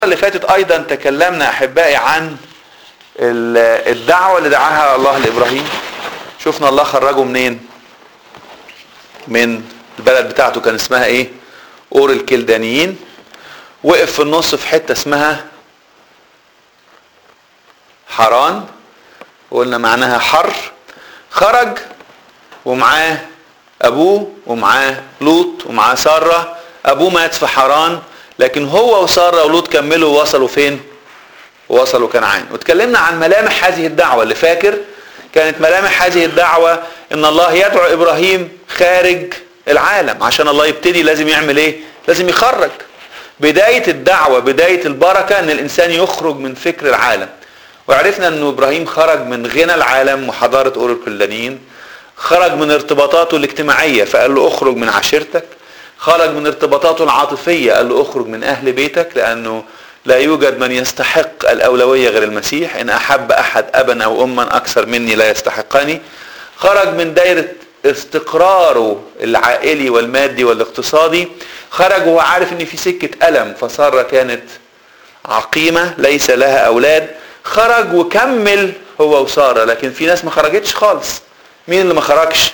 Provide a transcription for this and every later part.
اللي فاتت ايضا تكلمنا احبائي عن ال- الدعوة اللي دعاها الله لابراهيم شفنا الله خرجه منين من البلد بتاعته كان اسمها ايه اور الكلدانيين وقف في النص في حتة اسمها حران قلنا معناها حر خرج ومعاه ابوه ومعاه لوط ومعاه ساره ابوه مات في حران لكن هو وساره ولوط كملوا ووصلوا فين ووصلوا كنعان واتكلمنا عن ملامح هذه الدعوه اللي فاكر كانت ملامح هذه الدعوه ان الله يدعو ابراهيم خارج العالم عشان الله يبتدي لازم يعمل ايه لازم يخرج بدايه الدعوه بدايه البركه ان الانسان يخرج من فكر العالم وعرفنا ان ابراهيم خرج من غنى العالم وحضاره اور الكلدانيين خرج من ارتباطاته الاجتماعيه فقال له اخرج من عشيرتك خرج من ارتباطاته العاطفيه قال له اخرج من اهل بيتك لانه لا يوجد من يستحق الاولويه غير المسيح ان احب احد ابا او اما اكثر مني لا يستحقني خرج من دايره استقراره العائلي والمادي والاقتصادي خرج وهو عارف ان في سكه الم فساره كانت عقيمه ليس لها اولاد خرج وكمل هو وساره لكن في ناس ما خرجتش خالص مين اللي ما خرجش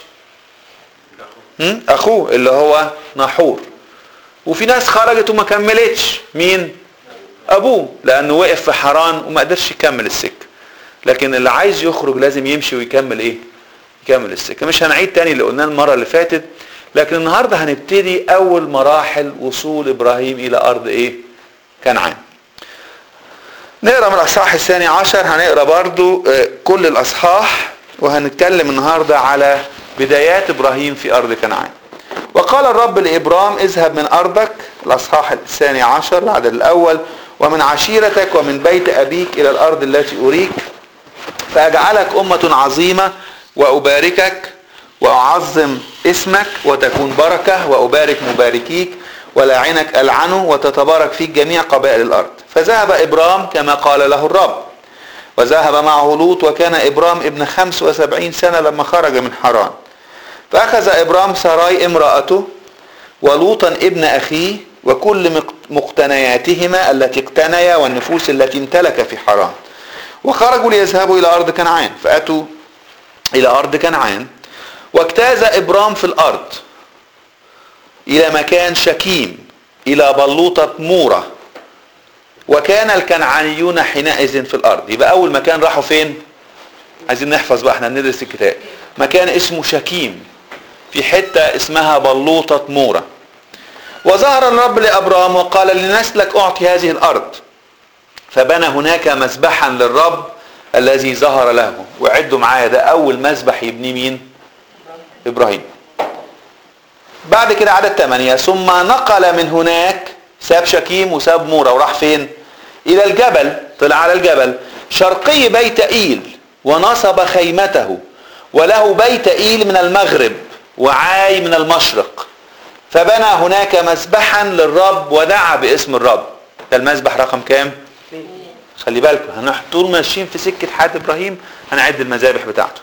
هم؟ اخوه اللي هو ناحور وفي ناس خرجت وما كملتش مين ابوه لانه وقف في حران وما قدرش يكمل السكه لكن اللي عايز يخرج لازم يمشي ويكمل ايه يكمل السكه مش هنعيد تاني اللي قلناه المره اللي فاتت لكن النهارده هنبتدي اول مراحل وصول ابراهيم الى ارض ايه كنعان نقرا من الاصحاح الثاني عشر هنقرا برضو آه، كل الاصحاح وهنتكلم النهارده على بدايات ابراهيم في ارض كنعان وقال الرب لابرام اذهب من ارضك الاصحاح الثاني عشر العدد الاول ومن عشيرتك ومن بيت ابيك الى الارض التي اريك فاجعلك امه عظيمه واباركك واعظم اسمك وتكون بركه وابارك مباركيك ولاعنك العنه وتتبارك فيك جميع قبائل الارض فذهب ابرام كما قال له الرب وذهب معه لوط وكان ابرام ابن خمس وسبعين سنه لما خرج من حران فاخذ ابرام سراي امراته ولوطا ابن اخيه وكل مق- مقتنياتهما التي اقتنيا والنفوس التي امتلك في حران وخرجوا ليذهبوا الى ارض كنعان فاتوا الى ارض كنعان واجتاز ابرام في الارض الى مكان شكيم الى بلوطة مورة وكان الكنعانيون حينئذ في الارض يبقى اول مكان راحوا فين عايزين نحفظ بقى احنا بندرس الكتاب مكان اسمه شكيم في حتة اسمها بلوطة مورة وظهر الرب لأبرام وقال لنسلك أعطي هذه الأرض فبنى هناك مسبحا للرب الذي ظهر له وعدوا معايا ده أول مسبح يبنيه مين إبراهيم بعد كده عدد ثمانية ثم نقل من هناك ساب شكيم وساب مورة وراح فين إلى الجبل طلع على الجبل شرقي بيت إيل ونصب خيمته وله بيت إيل من المغرب وعاي من المشرق فبنى هناك مسبحا للرب ودعا باسم الرب ده المسبح رقم كام خلي بالكم هنح طول ماشيين في سكة حياة إبراهيم هنعد المذابح بتاعته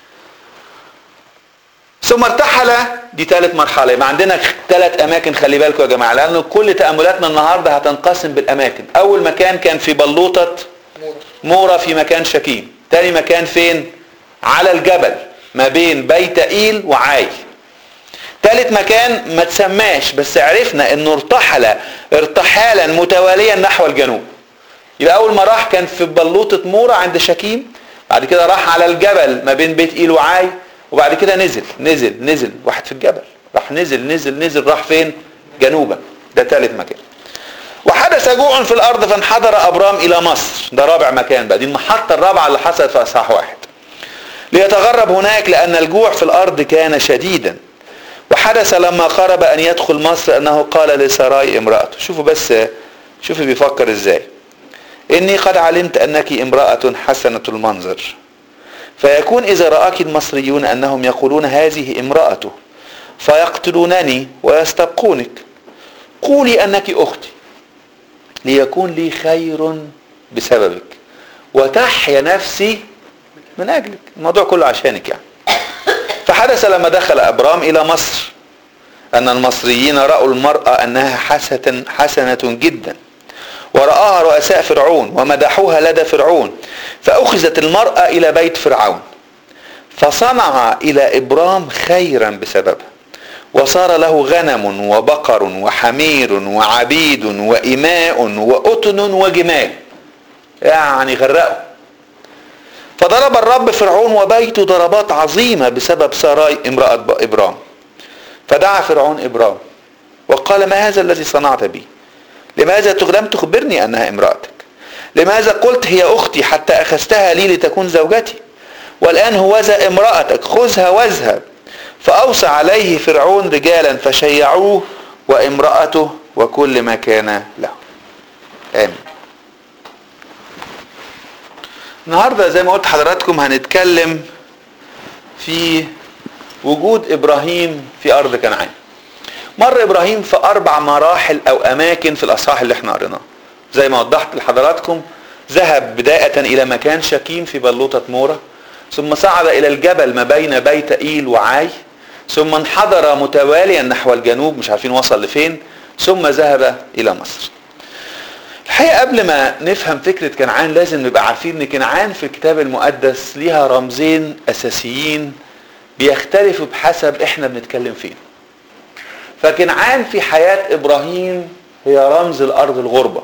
ثم ارتحل دي ثالث مرحلة يبقى عندنا ثلاث أماكن خلي بالكم يا جماعة لأن كل تأملاتنا النهاردة هتنقسم بالأماكن أول مكان كان في بلوطة مورة في مكان شكيم تاني مكان فين على الجبل ما بين بيت إيل وعاي تالت مكان ما تسماش بس عرفنا انه ارتحل ارتحالا متواليا نحو الجنوب يبقى اول ما راح كان في بلوطة مورة عند شكيم بعد كده راح على الجبل ما بين بيت ايل وعاي وبعد كده نزل نزل نزل واحد في الجبل راح نزل نزل نزل راح فين جنوبا ده ثالث مكان وحدث جوع في الارض فانحدر ابرام الى مصر ده رابع مكان بقى دي المحطة الرابعة اللي حصلت في اصحاح واحد ليتغرب هناك لان الجوع في الارض كان شديدا وحدث لما قرب ان يدخل مصر انه قال لسراي امرأته شوفوا بس شوفوا بيفكر ازاي اني قد علمت انك امرأة حسنة المنظر فيكون اذا رآك المصريون انهم يقولون هذه امرأته فيقتلونني ويستبقونك قولي انك اختي ليكون لي خير بسببك وتحيا نفسي من اجلك الموضوع كله عشانك يعني فحدث لما دخل ابرام الى مصر ان المصريين راوا المراه انها حسنه حسنه جدا ورآها رؤساء فرعون ومدحوها لدى فرعون فأخذت المرأة إلى بيت فرعون فصنع إلى إبرام خيرا بسببها وصار له غنم وبقر وحمير وعبيد وإماء وأتن وجمال يعني غرقوا فضرب الرب فرعون وبيته ضربات عظيمة بسبب سراي امرأة إبرام فدعا فرعون إبرام وقال ما هذا الذي صنعت بي لماذا لم تخبرني أنها امرأتك لماذا قلت هي أختي حتى أخذتها لي لتكون زوجتي والآن هوذا امرأتك خذها واذهب فأوصى عليه فرعون رجالا فشيعوه وامرأته وكل ما كان له آمين النهاردة زي ما قلت حضراتكم هنتكلم في وجود إبراهيم في أرض كنعان مر إبراهيم في أربع مراحل أو أماكن في الأصحاح اللي احنا قريناه زي ما وضحت لحضراتكم ذهب بداية إلى مكان شكيم في بلوطة مورة ثم صعد إلى الجبل ما بين بيت إيل وعاي ثم انحدر متواليا نحو الجنوب مش عارفين وصل لفين ثم ذهب إلى مصر الحقيقة قبل ما نفهم فكرة كنعان لازم نبقى عارفين ان كنعان في الكتاب المقدس ليها رمزين اساسيين بيختلفوا بحسب احنا بنتكلم فين فكنعان في حياة ابراهيم هي رمز الارض الغربة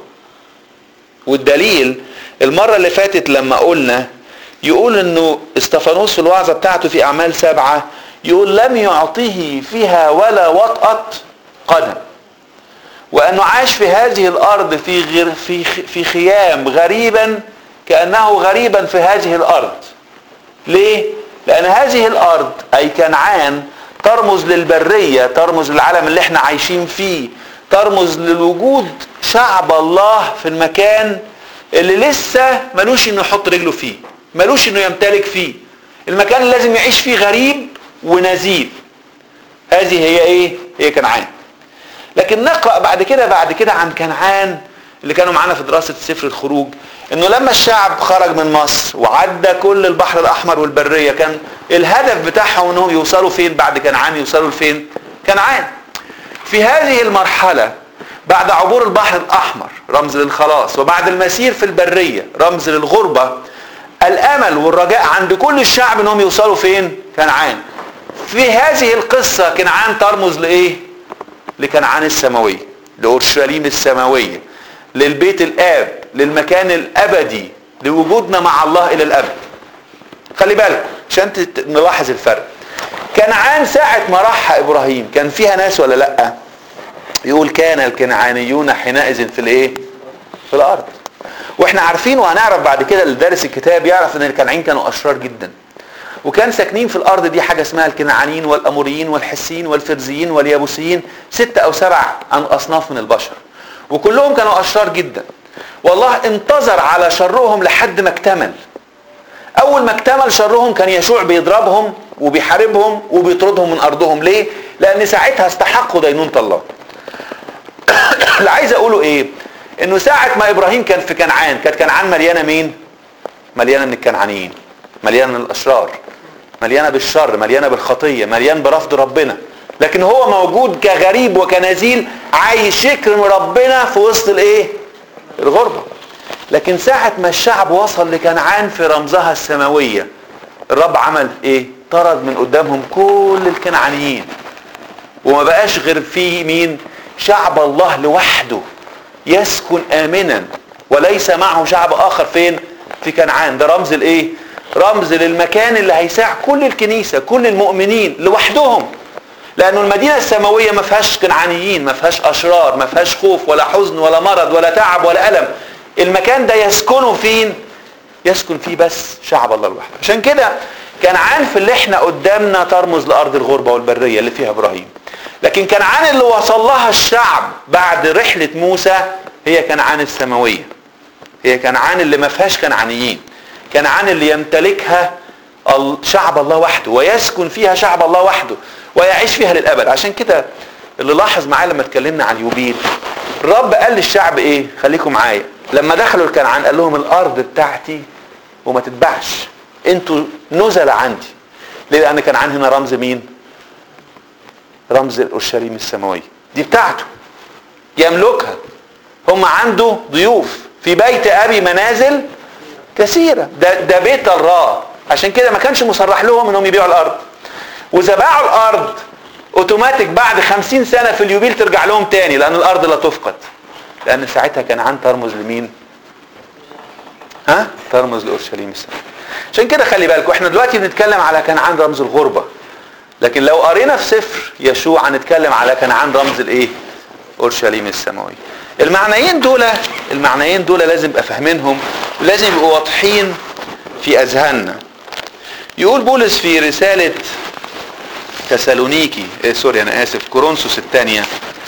والدليل المرة اللي فاتت لما قلنا يقول انه استفانوس في الوعظة بتاعته في اعمال سبعة يقول لم يعطيه فيها ولا وطأة قدم وانه عاش في هذه الارض في غير في في خيام غريبا كانه غريبا في هذه الارض ليه لان هذه الارض اي كنعان ترمز للبريه ترمز للعالم اللي احنا عايشين فيه ترمز للوجود شعب الله في المكان اللي لسه ملوش انه يحط رجله فيه ملوش انه يمتلك فيه المكان اللي لازم يعيش فيه غريب ونزيل هذه هي ايه هي كنعان لكن نقرأ بعد كده بعد كده عن كنعان اللي كانوا معانا في دراسة سفر الخروج انه لما الشعب خرج من مصر وعدى كل البحر الاحمر والبرية كان الهدف بتاعهم انهم يوصلوا فين بعد كنعان يوصلوا لفين كنعان في هذه المرحلة بعد عبور البحر الاحمر رمز للخلاص وبعد المسير في البرية رمز للغربة الامل والرجاء عند كل الشعب انهم يوصلوا فين كنعان في هذه القصة كنعان ترمز لايه لكنعان السماوية لأورشليم السماوية للبيت الآب للمكان الأبدي لوجودنا مع الله إلى الأبد خلي بالك عشان نلاحظ الفرق كنعان ساعة ما راح إبراهيم كان فيها ناس ولا لأ يقول كان الكنعانيون حينئذ في الايه في الارض واحنا عارفين وهنعرف بعد كده اللي دارس الكتاب يعرف ان الكنعانيين كانوا اشرار جدا وكان ساكنين في الارض دي حاجه اسمها الكنعانيين والاموريين والحسيين والفرزيين واليابوسيين ستة او سبع اصناف من البشر وكلهم كانوا اشرار جدا والله انتظر على شرهم لحد ما اكتمل اول ما اكتمل شرهم كان يشوع بيضربهم وبيحاربهم وبيطردهم من ارضهم ليه لان ساعتها استحقوا دينونة الله اللي عايز اقوله ايه انه ساعة ما ابراهيم كان في كنعان كانت كنعان مليانة مين مليانة من الكنعانيين مليانة من الاشرار مليانة بالشر مليانة بالخطية مليان برفض ربنا لكن هو موجود كغريب وكنزيل عايش يكرم ربنا في وسط الايه الغربة لكن ساعة ما الشعب وصل لكنعان في رمزها السماوية الرب عمل ايه طرد من قدامهم كل الكنعانيين وما بقاش غير فيه مين شعب الله لوحده يسكن امنا وليس معه شعب اخر فين في كنعان ده رمز الايه رمز للمكان اللي هيساع كل الكنيسة كل المؤمنين لوحدهم لانه المدينة السماوية ما فيهاش كنعانيين ما فيهاش اشرار ما فيهاش خوف ولا حزن ولا مرض ولا تعب ولا الم المكان ده يسكنه فين يسكن فيه بس شعب الله لوحده عشان كده كنعان في اللي احنا قدامنا ترمز لارض الغربة والبرية اللي فيها ابراهيم لكن كنعان اللي وصل لها الشعب بعد رحلة موسى هي كنعان السماوية هي كنعان اللي ما فيهاش كنعانيين كنعان اللي يمتلكها شعب الله وحده ويسكن فيها شعب الله وحده ويعيش فيها للابد عشان كده اللي لاحظ معايا لما اتكلمنا عن اليوبيل الرب قال للشعب ايه خليكم معايا لما دخلوا الكنعان قال لهم الارض بتاعتي وما تتباعش انتوا نزل عندي ليه لان كنعان هنا رمز مين رمز اورشليم السماويه دي بتاعته يملكها هم عنده ضيوف في بيت ابي منازل كثيره ده ده بيت الله عشان كده ما كانش مصرح لهم انهم يبيعوا الارض واذا باعوا الارض اوتوماتيك بعد خمسين سنه في اليوبيل ترجع لهم تاني لان الارض لا تفقد لان ساعتها كنعان ترمز لمين ها ترمز لاورشليم السماء عشان كده خلي بالكم احنا دلوقتي بنتكلم على كنعان رمز الغربه لكن لو قرينا في سفر يشوع هنتكلم على كنعان رمز الايه اورشليم السماوي المعنيين دول المعنيين دول لازم نبقى فاهمينهم ولازم يبقوا واضحين في اذهاننا يقول بولس في رساله تسالونيكي إيه سوري انا اسف كورنثوس الثانيه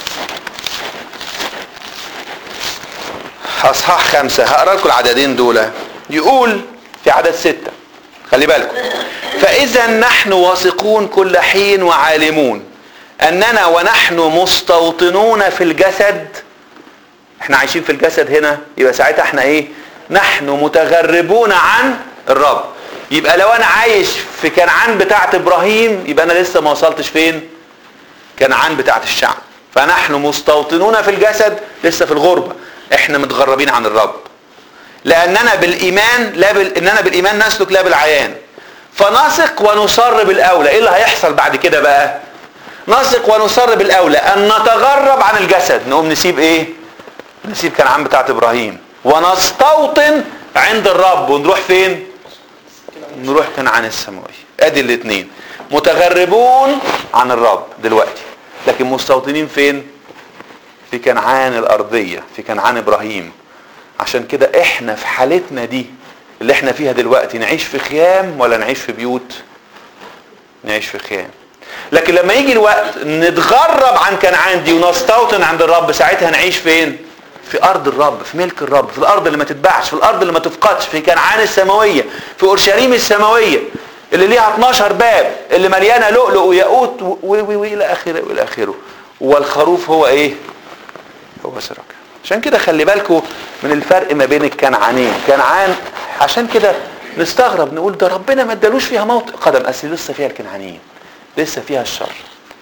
اصحاح خمسة هقرا لكم العددين دول يقول في عدد ستة خلي بالكم فاذا نحن واثقون كل حين وعالمون اننا ونحن مستوطنون في الجسد احنا عايشين في الجسد هنا يبقى ساعتها احنا ايه نحن متغربون عن الرب يبقى لو انا عايش في كنعان بتاعت ابراهيم يبقى انا لسه ما وصلتش فين كنعان بتاعت الشعب فنحن مستوطنون في الجسد لسه في الغربة احنا متغربين عن الرب لاننا بالايمان لا بال... اننا بالايمان نسلك لا بالعيان فنثق ونصر بالاولى ايه اللي هيحصل بعد كده بقى نثق ونصر بالاولى ان نتغرب عن الجسد نقوم نسيب ايه نسيب كنعان بتاعت ابراهيم ونستوطن عند الرب ونروح فين نروح كنعان السماوي ادي الاثنين متغربون عن الرب دلوقتي لكن مستوطنين فين في كنعان الارضيه في كنعان ابراهيم عشان كده احنا في حالتنا دي اللي احنا فيها دلوقتي نعيش في خيام ولا نعيش في بيوت نعيش في خيام لكن لما يجي الوقت نتغرب عن كنعان دي ونستوطن عند الرب ساعتها نعيش فين في ارض الرب في ملك الرب في الارض اللي ما تتباعش في الارض اللي ما تفقدش في كنعان السماويه في اورشليم السماويه اللي ليها 12 باب اللي مليانه لؤلؤ وياقوت والى اخره والى اخره والخروف هو ايه هو سراج عشان كده خلي بالكم من الفرق ما بين الكنعانين كنعان عشان كده نستغرب نقول ده ربنا ما ادالوش فيها موطئ قدم اصل لسه فيها الكنعانيين لسه فيها الشر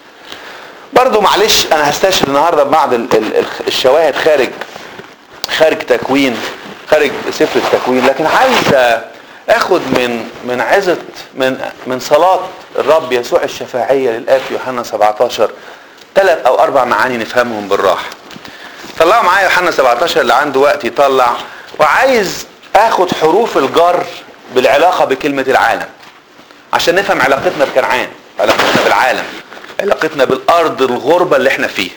برضو معلش انا هستشهد النهارده ببعض ال- ال- الشواهد خارج خارج تكوين خارج سفر التكوين لكن عايز اخد من من عظه من من صلاه الرب يسوع الشفاعيه للاب في يوحنا 17 ثلاث او اربع معاني نفهمهم بالراحه طلعوا معايا يوحنا 17 اللي عنده وقت يطلع وعايز اخد حروف الجر بالعلاقه بكلمه العالم عشان نفهم علاقتنا بكنعان علاقتنا بالعالم علاقتنا بالارض الغربه اللي احنا فيها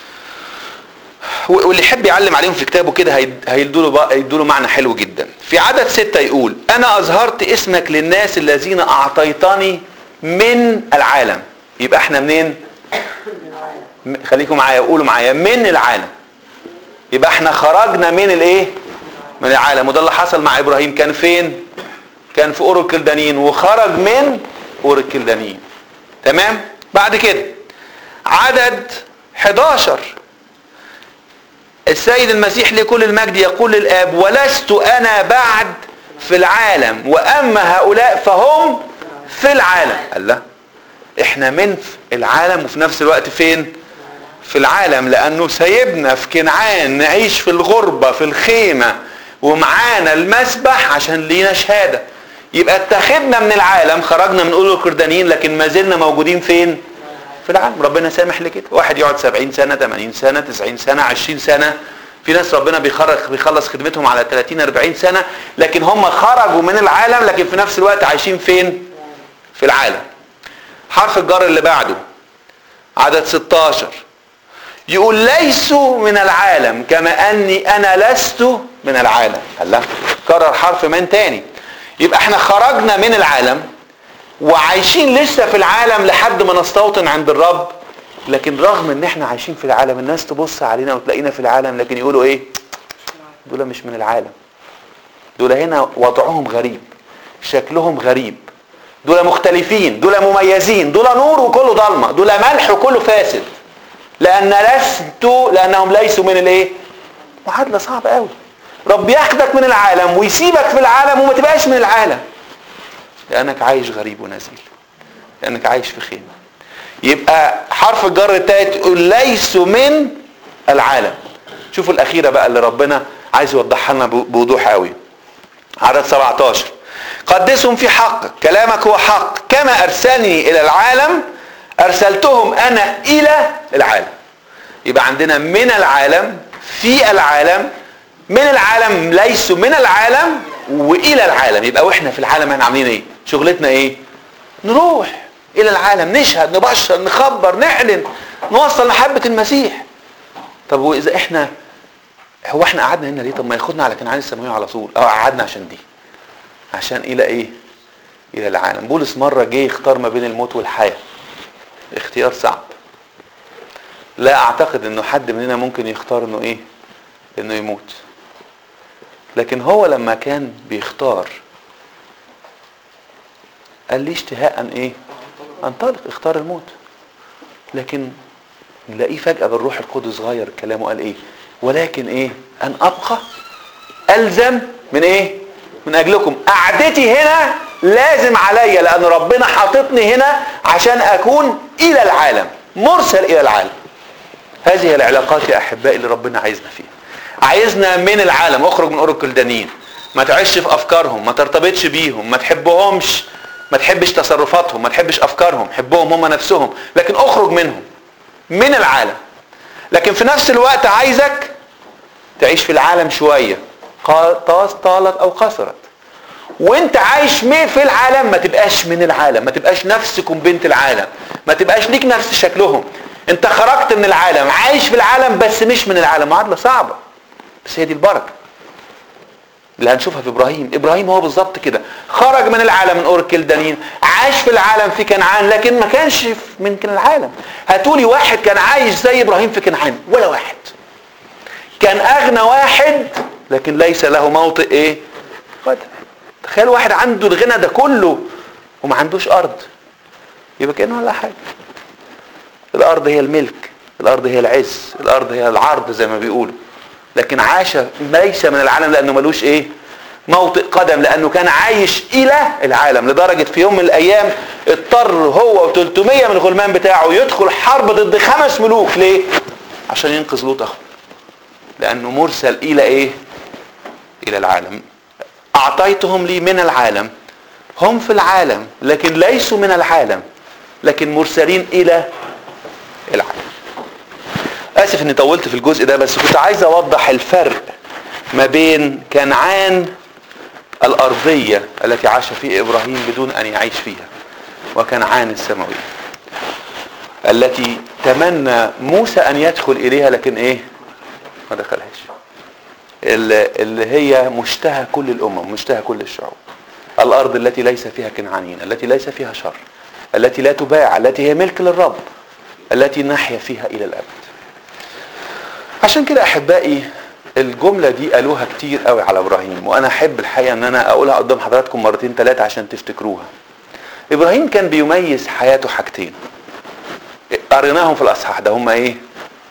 واللي يحب يعلم عليهم في كتابه كده هيدوا له بقى هيدوا له معنى حلو جدا في عدد ستة يقول انا اظهرت اسمك للناس الذين اعطيتني من العالم يبقى احنا منين م- خليكم معايا قولوا معايا من العالم يبقى احنا خرجنا من الايه من العالم وده اللي حصل مع ابراهيم كان فين كان في اور الكلدانيين وخرج من اور الكلدانيين تمام بعد كده عدد 11 السيد المسيح لكل المجد يقول للآب ولست أنا بعد في العالم وأما هؤلاء فهم في العالم الله احنا من العالم وفي نفس الوقت فين في العالم لأنه سيبنا في كنعان نعيش في الغربة في الخيمة ومعانا المسبح عشان لينا شهادة يبقى اتخذنا من العالم خرجنا من أولو الكردانيين لكن ما زلنا موجودين فين في العالم ربنا سامح لكده واحد يقعد 70 سنة 80 سنة 90 سنة 20 سنة في ناس ربنا بيخرج بيخلص خدمتهم على 30 40 سنة لكن هم خرجوا من العالم لكن في نفس الوقت عايشين فين في العالم حرف الجر اللي بعده عدد 16 يقول ليسوا من العالم كما اني انا لست من العالم الله كرر حرف من تاني يبقى احنا خرجنا من العالم وعايشين لسه في العالم لحد ما نستوطن عند الرب لكن رغم ان احنا عايشين في العالم الناس تبص علينا وتلاقينا في العالم لكن يقولوا ايه دول مش من العالم دول هنا وضعهم غريب شكلهم غريب دول مختلفين دول مميزين دول نور وكله ضلمه دول ملح وكله فاسد لان لست لانهم ليسوا من الايه معادله صعبه قوي رب ياخدك من العالم ويسيبك في العالم وما تبقاش من العالم لانك عايش غريب ونزيل لانك عايش في خيمه يبقى حرف الجر التالت يقول ليسوا من العالم شوفوا الاخيره بقى اللي ربنا عايز يوضحها لنا بوضوح قوي عدد 17 قدسهم في حق كلامك هو حق كما ارسلني الى العالم ارسلتهم انا الى العالم يبقى عندنا من العالم في العالم من العالم ليسوا من العالم والى العالم يبقى واحنا في العالم احنا عاملين ايه شغلتنا ايه نروح الى العالم نشهد نبشر نخبر نعلن نوصل محبة المسيح طب واذا احنا هو احنا قعدنا هنا ليه طب ما ياخدنا على كنعان السماوية على طول اه قعدنا عشان دي عشان الى ايه الى العالم بولس مرة جه يختار ما بين الموت والحياة اختيار صعب لا اعتقد انه حد مننا ممكن يختار انه ايه انه يموت لكن هو لما كان بيختار قال لي اشتهاء ان ايه انطلق اختار الموت لكن نلاقيه فجأة بالروح القدس غير كلامه قال ايه ولكن ايه ان ابقى الزم من ايه من اجلكم قعدتي هنا لازم عليا لان ربنا حاططني هنا عشان اكون الى العالم مرسل الى العالم هذه العلاقات يا احبائي اللي ربنا عايزنا فيها عايزنا من العالم اخرج من اوروك الدانيين ما تعيش في افكارهم ما ترتبطش بيهم ما تحبهمش ما تحبش تصرفاتهم ما تحبش افكارهم حبهم هم نفسهم لكن اخرج منهم من العالم لكن في نفس الوقت عايزك تعيش في العالم شوية طاس طالت او قصرت وانت عايش في العالم ما تبقاش من العالم ما تبقاش نفسكم بنت العالم ما تبقاش ليك نفس شكلهم انت خرجت من العالم عايش في العالم بس مش من العالم معادلة صعبة بس هي دي البركة اللي هنشوفها في ابراهيم ابراهيم هو بالظبط كده خرج من العالم من اور الكلدانيين عاش في العالم في كنعان لكن ما كانش من العالم هاتولي واحد كان عايش زي ابراهيم في كنعان ولا واحد كان اغنى واحد لكن ليس له موطئ ايه قدر تخيل واحد عنده الغنى ده كله وما عندوش ارض يبقى كانه ولا حاجه الارض هي الملك الارض هي العز الارض هي العرض زي ما بيقولوا لكن عاش ليس من العالم لانه ملوش ايه موطئ قدم لانه كان عايش الى العالم لدرجة في يوم من الايام اضطر هو و300 من الغلمان بتاعه يدخل حرب ضد خمس ملوك ليه عشان ينقذ لوط اخوه لانه مرسل الى ايه الى العالم اعطيتهم لي من العالم هم في العالم لكن ليسوا من العالم لكن مرسلين الى العالم اسف اني طولت في الجزء ده بس كنت عايز اوضح الفرق ما بين كنعان الارضية التي عاش فيها ابراهيم بدون ان يعيش فيها وكنعان السماوية التي تمنى موسى ان يدخل اليها لكن ايه ما دخلهاش اللي هي مشتهى كل الامم مشتهى كل الشعوب الارض التي ليس فيها كنعانيين التي ليس فيها شر التي لا تباع التي هي ملك للرب التي نحيا فيها الى الابد عشان كده احبائي الجملة دي قالوها كتير قوي على ابراهيم وانا احب الحقيقة ان انا اقولها قدام حضراتكم مرتين ثلاثة عشان تفتكروها ابراهيم كان بيميز حياته حاجتين قريناهم في الاصحاح ده هما ايه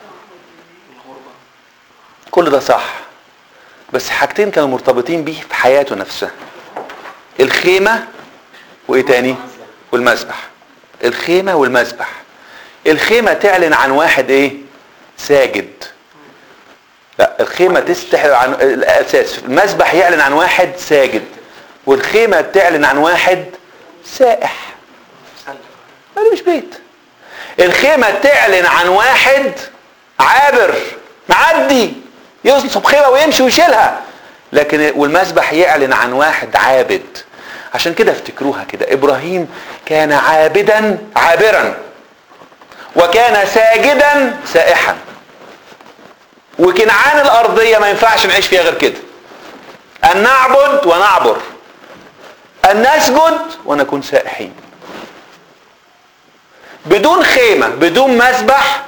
كل ده صح بس حاجتين كانوا مرتبطين بيه في حياته نفسها الخيمة وايه تاني والمسبح الخيمة والمسبح الخيمة تعلن عن واحد ايه ساجد لا الخيمة تستحل عن الأساس المسبح يعلن عن واحد ساجد والخيمة تعلن عن واحد سائح ما مش بيت الخيمة تعلن عن واحد عابر معدي ينصب خيمة ويمشي ويشيلها لكن والمسبح يعلن عن واحد عابد عشان كده افتكروها كده ابراهيم كان عابدا عابرا وكان ساجدا سائحا وكنعان الارضية ما ينفعش نعيش فيها غير كده ان نعبد ونعبر ان نسجد ونكون سائحين بدون خيمة بدون مسبح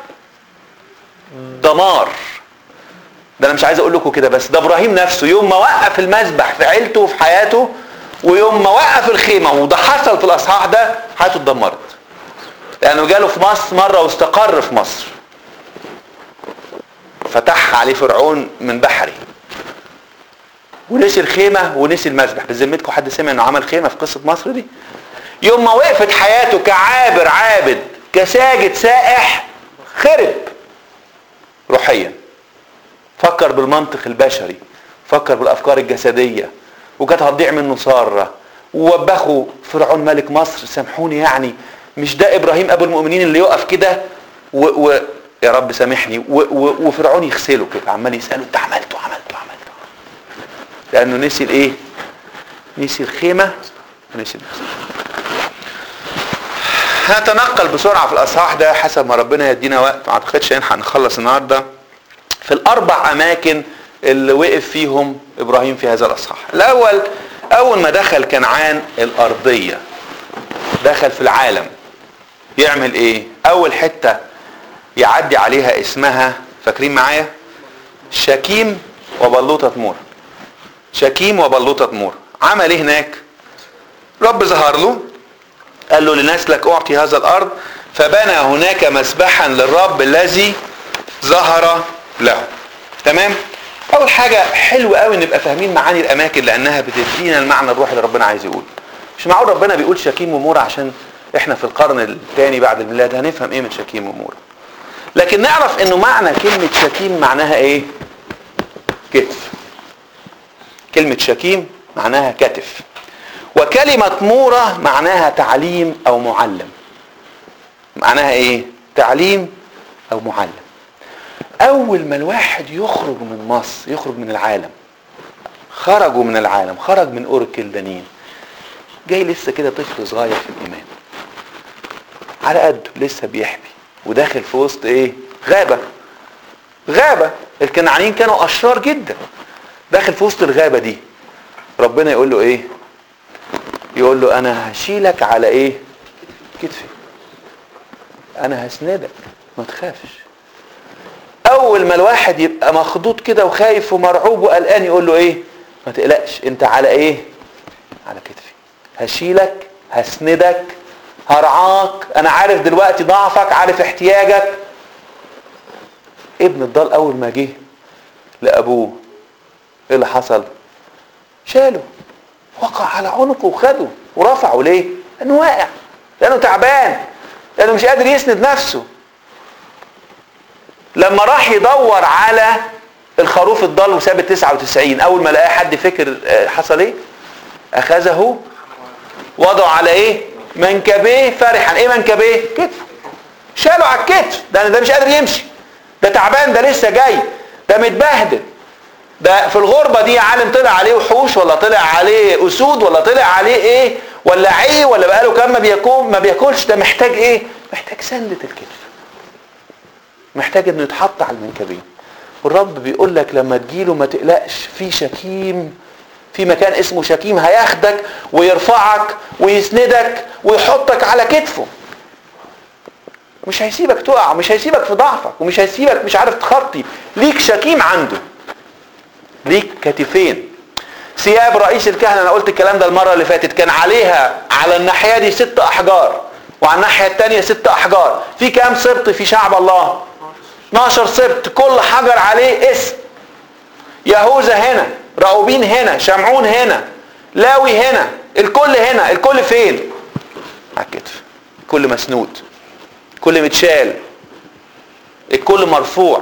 دمار ده انا مش عايز اقول لكم كده بس ده ابراهيم نفسه يوم ما وقف المسبح في عيلته وفي حياته ويوم ما وقف الخيمة وده حصل في الاصحاح ده حياته اتدمرت لانه جاله في مصر مرة واستقر في مصر فتح عليه فرعون من بحري ونسي الخيمة ونسي المسبح بذمتكم حد سمع انه عمل خيمة في قصة مصر دي يوم ما وقفت حياته كعابر عابد كساجد سائح خرب روحيا فكر بالمنطق البشري فكر بالافكار الجسديه وكانت هتضيع منه ساره ووبخوا فرعون ملك مصر سامحوني يعني مش ده ابراهيم ابو المؤمنين اللي يقف كده و, و يا رب سامحني و و وفرعون يغسله كده عمال يساله انت عملته عملته عملته لانه نسي الايه نسي الخيمه ونسي النفس هنتنقل بسرعه في الاصحاح ده حسب ما ربنا يدينا وقت ما اعتقدش ان هنخلص النهارده في الاربع اماكن اللي وقف فيهم ابراهيم في هذا الاصحاح الاول اول ما دخل كنعان الارضيه دخل في العالم يعمل ايه اول حته يعدي عليها اسمها فاكرين معايا شكيم وبلوطة مور شكيم وبلوطة مور عمل ايه هناك رب ظهر له قال له لنسلك اعطي هذا الارض فبنى هناك مسبحا للرب الذي ظهر له تمام اول حاجه حلو قوي نبقى فاهمين معاني الاماكن لانها بتدينا المعنى الروحي اللي ربنا عايز يقوله مش معقول ربنا بيقول شكيم ومورة عشان احنا في القرن الثاني بعد الميلاد هنفهم ايه من شكيم ومورة لكن نعرف انه معنى كلمة شكيم معناها ايه كتف كلمة شكيم معناها كتف وكلمة مورة معناها تعليم او معلم معناها ايه تعليم او معلم اول ما الواحد يخرج من مصر يخرج من العالم خرجوا من العالم خرج من اور الكلدانيين جاي لسه كده طفل صغير في الايمان على قده لسه بيحبي وداخل في وسط ايه غابه غابه الكنعانيين كانوا اشرار جدا داخل في وسط الغابه دي ربنا يقول له ايه يقول له انا هشيلك على ايه كتفي انا هسندك ما تخافش اول ما الواحد يبقى مخضوض كده وخايف ومرعوب وقلقان يقول له ايه ما تقلقش انت على ايه على كتفي هشيلك هسندك هرعاك انا عارف دلوقتي ضعفك عارف احتياجك ابن الضال اول ما جه لابوه ايه اللي حصل شاله وقع على عنقه وخده ورفعه ليه لانه واقع لانه تعبان لانه مش قادر يسند نفسه لما راح يدور على الخروف الضال وساب ال 99 اول ما لقاه حد فكر حصل ايه اخذه وضعه على ايه منكبيه فرحا ايه منكبيه كتفه شاله على الكتف ده ده مش قادر يمشي ده تعبان ده لسه جاي ده متبهدل ده في الغربة دي عالم طلع عليه وحوش ولا طلع عليه اسود ولا طلع عليه ايه ولا عي ولا بقاله كام ما بياكل ما بياكلش ده محتاج ايه محتاج سندة الكتف محتاج انه يتحط على المنكبين والرب بيقول لك لما تجيله ما تقلقش في شكيم في مكان اسمه شكيم هياخدك ويرفعك ويسندك ويحطك على كتفه مش هيسيبك تقع مش هيسيبك في ضعفك ومش هيسيبك مش عارف تخطي ليك شكيم عنده ليك كتفين ثياب رئيس الكهنة انا قلت الكلام ده المرة اللي فاتت كان عليها على الناحية دي ست احجار وعلى الناحية التانية ست احجار في كام سبط في شعب الله 12 سبط كل حجر عليه اسم يهوذا هنا راؤوبين هنا شمعون هنا لاوي هنا الكل هنا الكل فين على الكتف الكل مسنود الكل متشال الكل مرفوع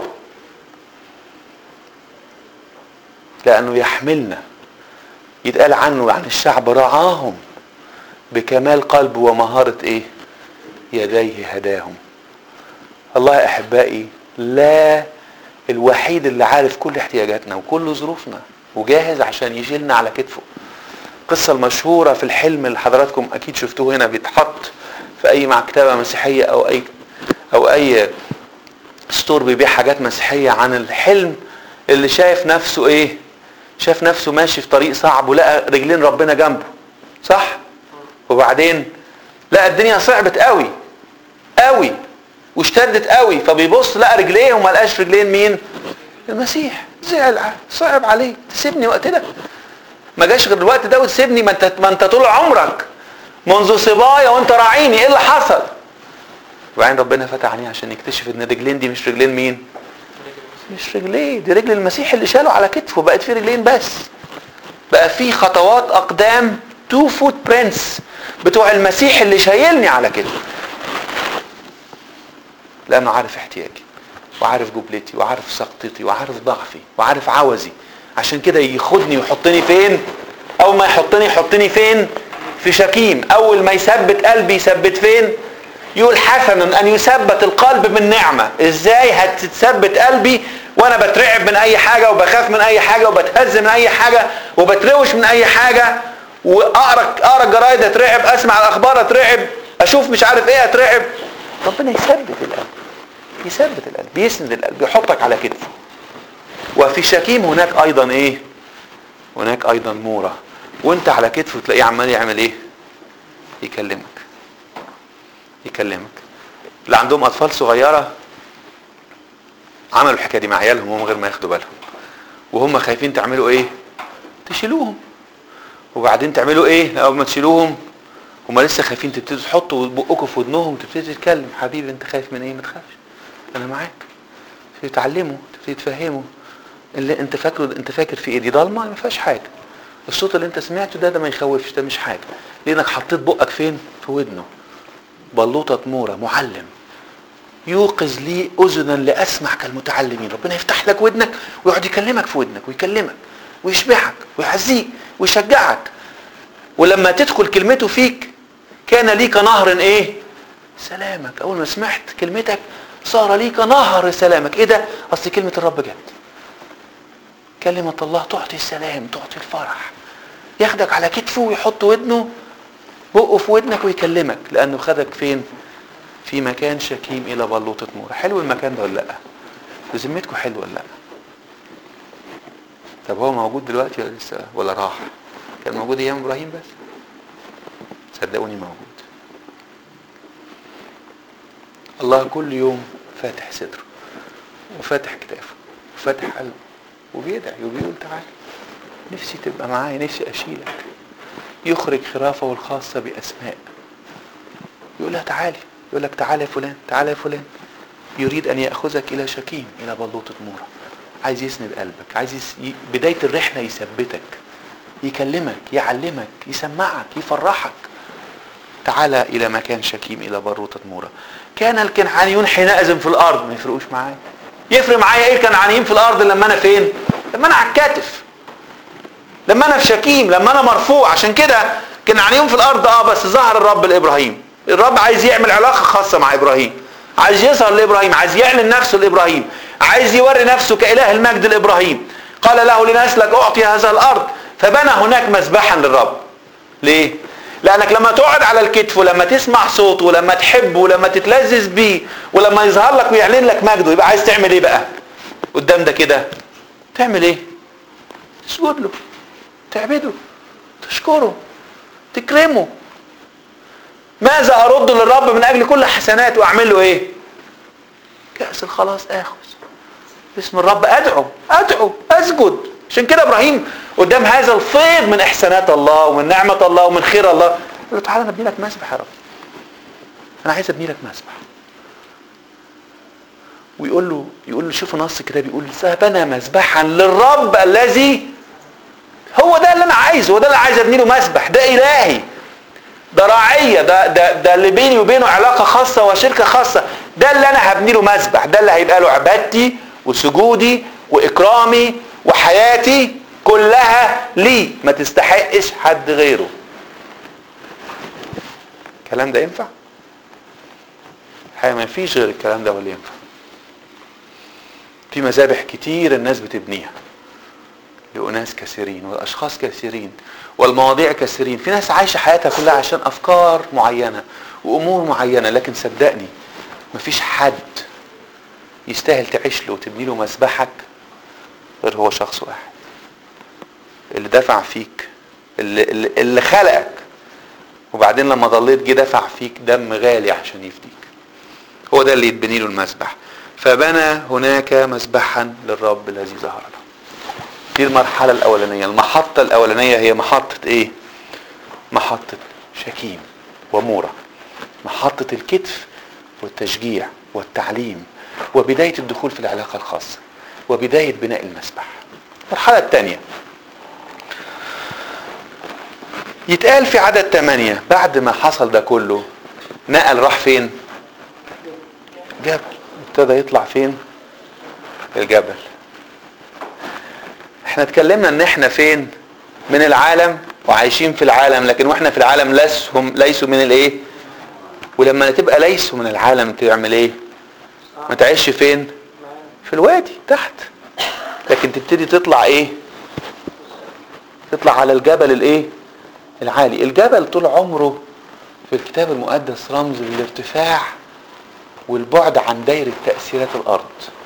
لانه يحملنا يتقال عنه عن الشعب رعاهم بكمال قلب ومهارة ايه يديه هداهم الله احبائي لا الوحيد اللي عارف كل احتياجاتنا وكل ظروفنا وجاهز عشان يشيلنا على كتفه القصة المشهورة في الحلم اللي حضراتكم اكيد شفتوه هنا بيتحط في اي مكتبة مسيحية او اي او اي ستور بيبيع حاجات مسيحية عن الحلم اللي شايف نفسه ايه شاف نفسه ماشي في طريق صعب ولقى رجلين ربنا جنبه صح وبعدين لقى الدنيا صعبت قوي قوي واشتدت قوي فبيبص لقى رجليه وما لقاش رجلين مين المسيح زعل صعب عليه تسيبني وقت ده ما جاش غير الوقت ده وتسيبني ما انت ما انت طول عمرك منذ صبايا وانت راعيني ايه اللي حصل وبعدين ربنا فتح عينيه عشان يكتشف ان الرجلين دي مش رجلين مين مش رجليه دي رجل المسيح اللي شاله على كتفه بقت فيه رجلين بس بقى في خطوات اقدام تو فوت برينس بتوع المسيح اللي شايلني على كتفه لانه عارف احتياجي وعارف جبلتي وعارف سقطتي وعارف ضعفي وعارف عوزي عشان كده ياخدني ويحطني فين اول ما يحطني يحطني فين في شكيم اول ما يثبت قلبي يثبت فين يقول حسنا ان يثبت القلب من نعمه ازاي هتثبت قلبي وانا بترعب من اي حاجه وبخاف من اي حاجه وبتهز من اي حاجه وبتروش من اي حاجه واقرا اقرا الجرايد اترعب اسمع الاخبار اترعب اشوف مش عارف ايه اترعب ربنا يثبت القلب يثبت القلب يسند القلب يحطك على كتفه وفي شكيم هناك ايضا ايه هناك ايضا مورة وانت على كتفه تلاقيه عمال يعمل ايه يكلمك يكلمك اللي عندهم اطفال صغيرة عملوا الحكاية دي مع عيالهم وهم غير ما ياخدوا بالهم وهم خايفين تعملوا ايه تشيلوهم وبعدين تعملوا ايه اول ما تشيلوهم هم لسه خايفين تبتدوا تحطوا بقكم في ودنهم وتبتدي تتكلم حبيبي انت خايف من ايه ما تخافش انا معاك تبتدي تعلمه تبتدي تفهمه اللي انت فاكره انت فاكر في ايه دي ضلمه ما فيهاش حاجه الصوت اللي انت سمعته ده ده ما يخوفش ده مش حاجه لانك حطيت بقك فين في ودنه بلوطه موره معلم يوقظ لي اذنا لاسمع كالمتعلمين ربنا يفتح لك ودنك ويقعد يكلمك في ودنك ويكلمك ويشبعك ويحزيك ويشجعك ولما تدخل كلمته فيك كان ليك نهر ايه سلامك اول ما سمعت كلمتك صار ليك نهر سلامك ايه ده اصل كلمه الرب جت كلمة الله تعطي السلام تعطي الفرح ياخدك على كتفه ويحط ودنه بقه في ودنك ويكلمك لانه خدك فين في مكان شكيم الى بلوطة نور حلو المكان ده ولا لا بذمتكم حلو ولا لا طب هو موجود دلوقتي ولا لسه ولا راح كان موجود ايام ابراهيم بس صدقوني موجود الله كل يوم فاتح صدره وفاتح كتافه وفاتح قلبه وبيدعي وبيقول تعالى نفسي تبقى معايا نفسي اشيلك يخرج خرافه الخاصة بأسماء يقول لها تعالي يقول لك تعالى يا فلان تعالى يا فلان يريد أن يأخذك إلى شكيم إلى بلوطة مورة عايز يسند قلبك عايز يس... ي... بداية الرحلة يثبتك يكلمك يعلمك يسمعك يفرحك تعالى إلى مكان شكيم إلى بروطة مورة كان الكنعانيون حينئذ في الأرض ما يفرقوش معايا يفرق معايا ايه الكنعانيين في الارض لما انا فين لما انا على الكتف لما انا في شكيم لما انا مرفوع عشان كده كنعانيون في الارض اه بس ظهر الرب لابراهيم الرب عايز يعمل علاقه خاصه مع ابراهيم عايز يظهر لابراهيم عايز يعلن نفسه لابراهيم عايز يوري نفسه كاله المجد لابراهيم قال له لنسلك اعطي هذا الارض فبنى هناك مذبحا للرب ليه لانك لما تقعد على الكتف ولما تسمع صوته ولما تحبه ولما تتلذذ بيه ولما يظهر لك ويعلن لك مجده يبقى عايز تعمل ايه بقى قدام ده كده تعمل ايه تسجد له تعبده تشكره تكرمه ماذا ارد للرب من اجل كل حسنات واعمل له ايه كأس الخلاص اخذ باسم الرب ادعو ادعو اسجد عشان كده ابراهيم قدام هذا الفيض من احسانات الله ومن نعمة الله ومن خير الله قال له تعالى انا ابني لك مسبح يا رب انا عايز ابني لك مسبح ويقول له يقول له شوف نص كده بيقول بنى مذبحا للرب الذي هو ده اللي انا عايزه هو ده اللي عايز ابني له مسبح ده الهي ده راعية ده ده ده اللي بيني وبينه علاقة خاصة وشركة خاصة ده اللي انا هبني له مسبح ده اللي هيبقى له عبادتي وسجودي واكرامي وحياتي كلها لي ما تستحقش حد غيره الكلام ده ينفع الحقيقة ما فيش غير الكلام ده ولا ينفع في مذابح كتير الناس بتبنيها لأناس كثيرين والأشخاص كثيرين والمواضيع كثيرين في ناس عايشة حياتها كلها عشان أفكار معينة وأمور معينة لكن صدقني مفيش حد يستاهل تعيش له وتبني له مسبحك غير هو شخص واحد اللي دفع فيك اللي, اللي, اللي خلقك وبعدين لما ضليت جه دفع فيك دم غالي عشان يفديك هو ده اللي يتبني له المسبح فبنى هناك مسبحا للرب الذي ظهر له دي المرحلة الأولانية المحطة الأولانية هي محطة إيه محطة شكيم ومورة محطة الكتف والتشجيع والتعليم وبداية الدخول في العلاقة الخاصة وبداية بناء المسبح المرحلة الثانية يتقال في عدد ثمانية بعد ما حصل ده كله نقل راح فين جبل ابتدى يطلع فين الجبل احنا اتكلمنا ان احنا فين من العالم وعايشين في العالم لكن واحنا في العالم لسهم ليسوا من الايه ولما تبقى ليسوا من العالم تعمل ايه ما تعيش فين في الوادي تحت لكن تبتدي تطلع ايه تطلع على الجبل الايه العالي الجبل طول عمره في الكتاب المقدس رمز للارتفاع والبعد عن دايرة تأثيرات الأرض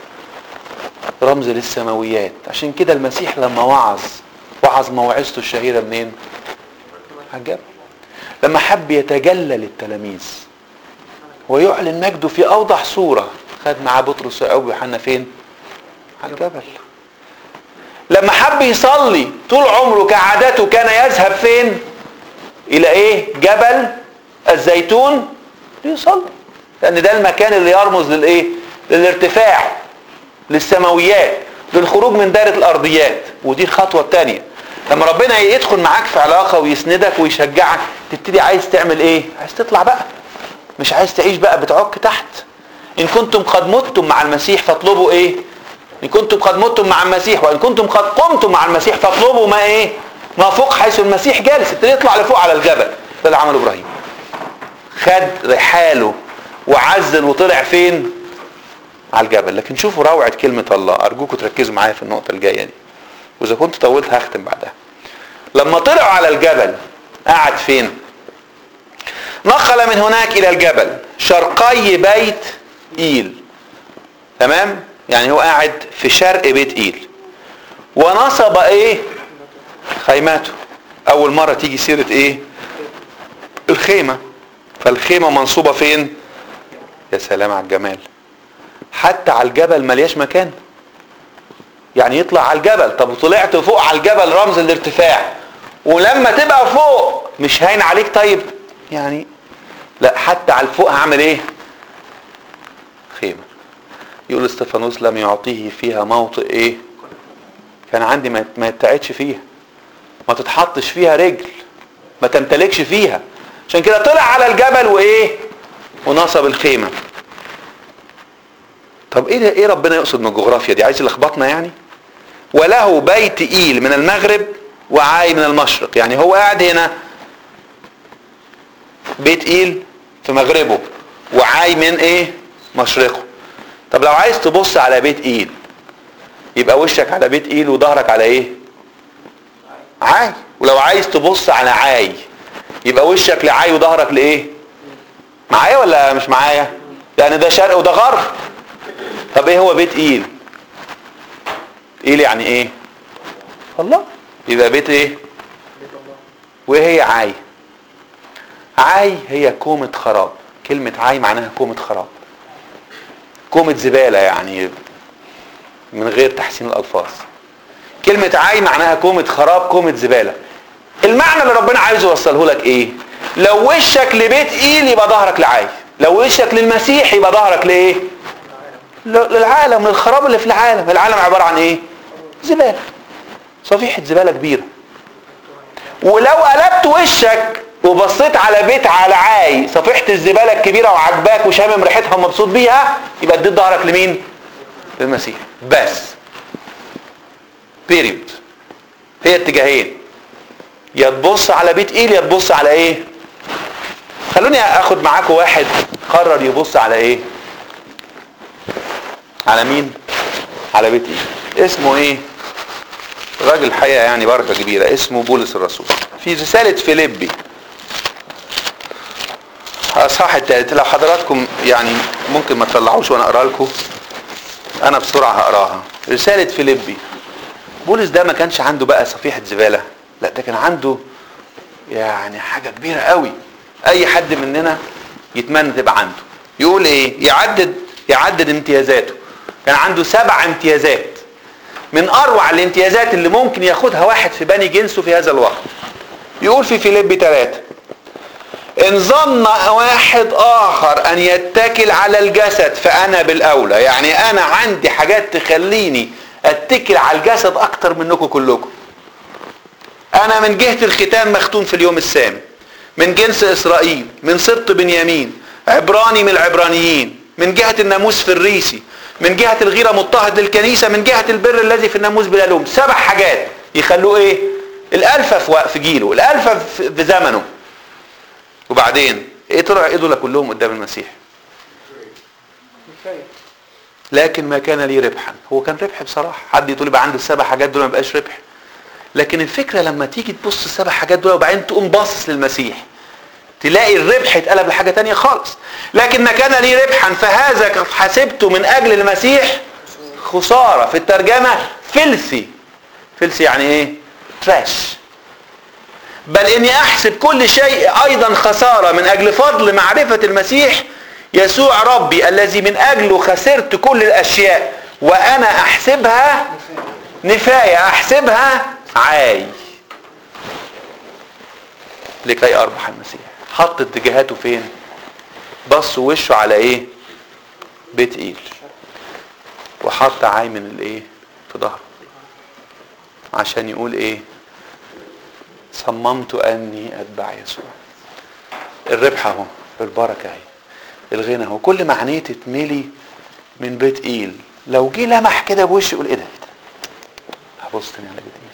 رمز للسماويات عشان كده المسيح لما وعظ وعظ موعظته الشهيرة منين على الجبل لما حب يتجلى للتلاميذ ويعلن مجده في أوضح صورة خد معاه بطرس ويعقوب ويوحنا فين على الجبل لما حب يصلي طول عمره كعادته كان يذهب فين الى ايه جبل الزيتون ليصلي لان ده المكان اللي يرمز للايه للارتفاع للسماويات للخروج من دائره الارضيات ودي الخطوه الثانيه لما ربنا يدخل معاك في علاقه ويسندك ويشجعك تبتدي عايز تعمل ايه عايز تطلع بقى مش عايز تعيش بقى بتعك تحت ان كنتم قد متم مع المسيح فاطلبوا ايه ان كنتم قد متم مع المسيح وان كنتم قد قمتم مع المسيح فاطلبوا ما ايه ما فوق حيث المسيح جالس ابتدي يطلع لفوق على الجبل ده اللي عمله ابراهيم خد رحاله وعزل وطلع فين على الجبل لكن شوفوا روعة كلمة الله أرجوكم تركزوا معايا في النقطة الجاية دي وإذا كنت طولت هختم بعدها لما طلعوا على الجبل قعد فين نقل من هناك إلى الجبل شرقي بيت إيل تمام يعني هو قاعد في شرق بيت إيل ونصب إيه خيماته أول مرة تيجي سيرة إيه الخيمة فالخيمة منصوبة فين يا سلام على الجمال حتى على الجبل ملياش مكان يعني يطلع على الجبل طب وطلعت فوق على الجبل رمز الارتفاع ولما تبقى فوق مش هاين عليك طيب يعني لا حتى على الفوق هعمل ايه خيمة يقول استفانوس لم يعطيه فيها موطئ ايه كان عندي ما ما يتقعدش فيها ما تتحطش فيها رجل ما تمتلكش فيها عشان كده طلع على الجبل وايه ونصب الخيمه طب ايه ده ايه ربنا يقصد من الجغرافيا دي عايز يلخبطنا يعني وله بيت ايل من المغرب وعاي من المشرق يعني هو قاعد هنا بيت ايل في مغربه وعاي من ايه مشرقه طب لو عايز تبص على بيت ايل يبقى وشك على بيت ايل وظهرك على ايه عاي ولو عايز تبص على عاي يبقى وشك لعاي وظهرك لايه معايا ولا مش معايا يعني ده شرق وده غرب طب ايه هو بيت ايل ايل يعني ايه الله يبقى بيت ايه وايه هي عاي عاي هي كومة خراب كلمة عاي معناها كومة خراب كومة زبالة يعني من غير تحسين الألفاظ كلمة عاي معناها كومة خراب كومة زبالة المعنى اللي ربنا عايز يوصله لك ايه لو وشك لبيت ايل يبقى ظهرك لعاي لو وشك للمسيح يبقى ظهرك لايه للعالم للخراب اللي في العالم العالم عبارة عن ايه زبالة صفيحة زبالة كبيرة ولو قلبت وشك وبصيت على بيت على عاي صفيحة الزبالة الكبيرة وعجباك وشامم ريحتها ومبسوط بيها يبقى اديت ظهرك لمين للمسيح بس بيريود هي اتجاهين يا تبص على بيت ايل يا تبص على ايه خلوني اخد معاكم واحد قرر يبص على ايه على مين على بيت ايه اسمه ايه راجل الحقيقه يعني بركه كبيره اسمه بولس الرسول في رساله فيليبي اصحاح التالت لو حضراتكم يعني ممكن ما تطلعوش وانا اقرا لكم انا بسرعه هقراها رساله فيليبي بولس ده ما كانش عنده بقى صفيحه زباله لا ده كان عنده يعني حاجه كبيره قوي اي حد مننا يتمنى تبقى عنده يقول ايه يعدد يعدد امتيازاته كان عنده سبع امتيازات من اروع الامتيازات اللي ممكن ياخدها واحد في بني جنسه في هذا الوقت يقول في فيليب ثلاثة ان ظن واحد اخر ان يتكل على الجسد فانا بالاولى يعني انا عندي حاجات تخليني اتكل على الجسد اكتر منكم كلكم انا من جهة الختان مختون في اليوم السامي من جنس اسرائيل من سبط بنيامين عبراني من العبرانيين من جهة الناموس في الريسي من جهة الغيرة مضطهد للكنيسة من جهة البر الذي في الناموس بلا لوم سبع حاجات يخلوه ايه الالفة في وق- في جيله الالفة في في زمنه وبعدين ايه طلع ايه دول كلهم قدام المسيح كفايه لكن ما كان لي ربحا هو كان ربح بصراحة حد يقول يبقى عنده السبع حاجات دول ما بقاش ربح لكن الفكرة لما تيجي تبص السبع حاجات دول وبعدين تقوم باصص للمسيح تلاقي الربح اتقلب لحاجة تانية خالص لكن ما كان لي ربحا فهذا قد حسبته من اجل المسيح خسارة في الترجمة فلسي فلسي يعني ايه تراش بل اني احسب كل شيء ايضا خسارة من اجل فضل معرفة المسيح يسوع ربي الذي من اجله خسرت كل الاشياء وانا احسبها نفاية احسبها عاي لكي اربح المسيح حط اتجاهاته فين بص وشه على ايه بيت ايل وحط عاي من الايه في ظهره عشان يقول ايه صممت اني اتبع يسوع الربح اهو البركه اهي الغنى اهو كل ما عينيه تتملي من بيت ايل لو جه لمح كده بوشه يقول ايه ده إيه ده؟ هبص تاني على بيت ايل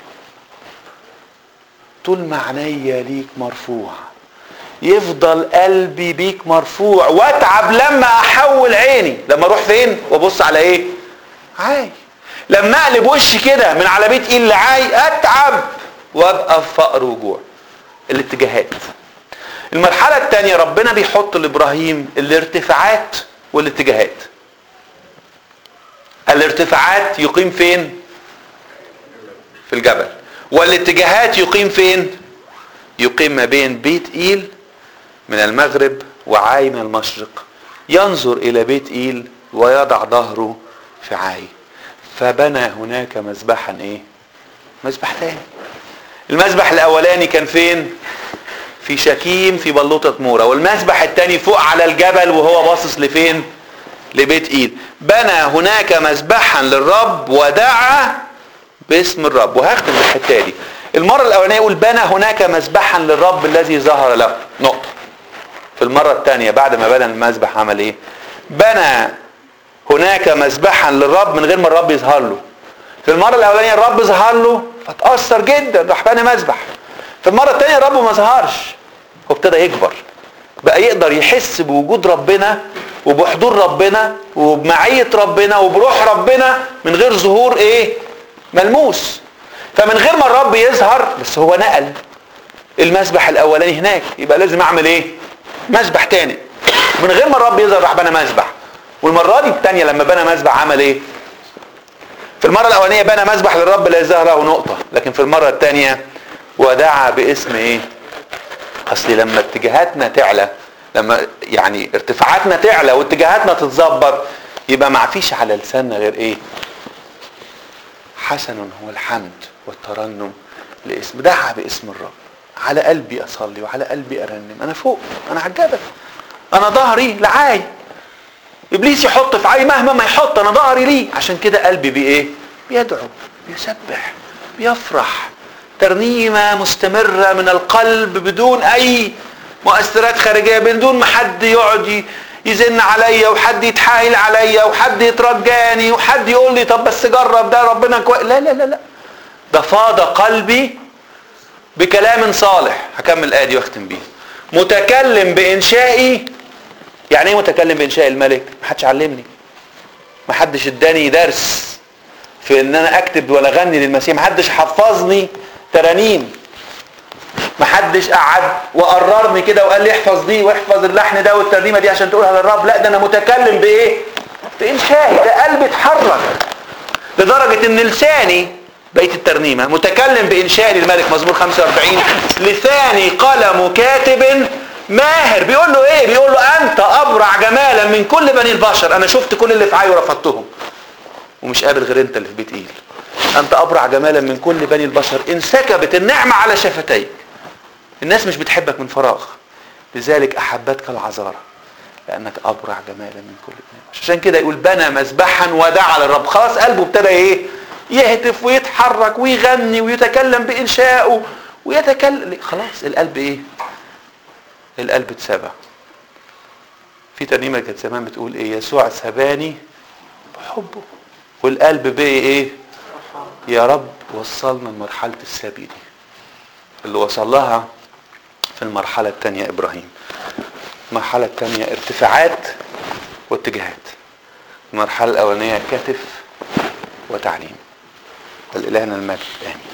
طول ما عينيا ليك مرفوع يفضل قلبي بيك مرفوع واتعب لما احول عيني لما اروح فين وابص على ايه عاي لما اقلب وشي كده من على بيت ايل لعاي اتعب وابقى في فقر وجوع الاتجاهات المرحلة الثانية ربنا بيحط لابراهيم الارتفاعات والاتجاهات الارتفاعات يقيم فين في الجبل والاتجاهات يقيم فين يقيم ما بين بيت ايل من المغرب وعاي من المشرق ينظر الى بيت ايل ويضع ظهره في عاي فبنى هناك مذبحا ايه مذبح تاني المذبح الاولاني كان فين في شكيم في بلوطة مورا والمذبح التاني فوق على الجبل وهو باصص لفين لبيت ايل بنى هناك مذبحا للرب ودعا باسم الرب وهختم بالحته دي المره الاولانيه يقول بنى هناك مذبحا للرب الذي ظهر له نقطه في المره الثانيه بعد ما بنى المذبح عمل ايه بنى هناك مذبحا للرب من غير ما الرب يظهر له في المره الاولانيه الرب ظهر له فتاثر جدا راح بنى مذبح في المره الثانيه الرب ما ظهرش هو ابتدى يكبر بقى يقدر يحس بوجود ربنا وبحضور ربنا وبمعية ربنا وبروح ربنا من غير ظهور ايه ملموس فمن غير ما الرب يظهر بس هو نقل المسبح الاولاني هناك يبقى لازم اعمل ايه مسبح تاني من غير ما الرب يظهر راح بنى مسبح والمره دي الثانيه لما بنى مسبح عمل ايه في المره الاولانيه بنى مسبح للرب لا يظهر له نقطه لكن في المره الثانيه ودعا باسم ايه اصل لما اتجاهاتنا تعلى لما يعني ارتفاعاتنا تعلى واتجاهاتنا تتظبط يبقى ما فيش على لساننا غير ايه حسن هو الحمد والترنم لاسم دعا باسم الرب على قلبي اصلي وعلى قلبي ارنم انا فوق انا على الجبل انا ظهري لعاي ابليس يحط في عاي مهما ما يحط انا ظهري ليه عشان كده قلبي بايه بيدعو بيسبح بيفرح ترنيمه مستمره من القلب بدون اي مؤثرات خارجيه بدون ما حد يقعد يزن عليا وحد يتحايل عليا وحد يترجاني وحد يقول لي طب بس جرب ده ربنا كويس لا لا لا لا ده فاض قلبي بكلام صالح هكمل الايه دي واختم بيها متكلم بانشائي يعني ايه متكلم بانشاء الملك ما حدش علمني ما حدش اداني درس في ان انا اكتب ولا اغني للمسيح ما حدش حفظني ترانيم ما حدش قعد وقررني كده وقال لي احفظ دي واحفظ اللحن ده والترنيمه دي عشان تقولها للرب لا ده انا متكلم بايه بانشائي ده قلبي اتحرك لدرجه ان لساني بيت الترنيمه متكلم بانشاء للملك مزمور 45 لساني قلم كاتب ماهر بيقول له ايه بيقول له انت ابرع جمالا من كل بني البشر انا شفت كل اللي في عاي ورفضتهم ومش قابل غير انت اللي في بيت ايل انت ابرع جمالا من كل بني البشر انسكبت النعمه على شفتيك الناس مش بتحبك من فراغ لذلك احبتك العذارى لانك ابرع جمالا من كل بني البشر عشان كده يقول بنى مذبحا ودعا للرب خلاص قلبه ابتدى ايه يهتف ويتحرك ويغني ويتكلم بانشائه ويتكلم خلاص القلب ايه القلب اتسبى في ترنيمه كانت زمان بتقول ايه يسوع سباني بحبه والقلب بقي ايه يا رب وصلنا لمرحلة السبي دي اللي وصل لها في المرحلة الثانية إبراهيم المرحلة الثانية ارتفاعات واتجاهات المرحلة الأولانية كتف وتعليم ولإلهنا المجد آمين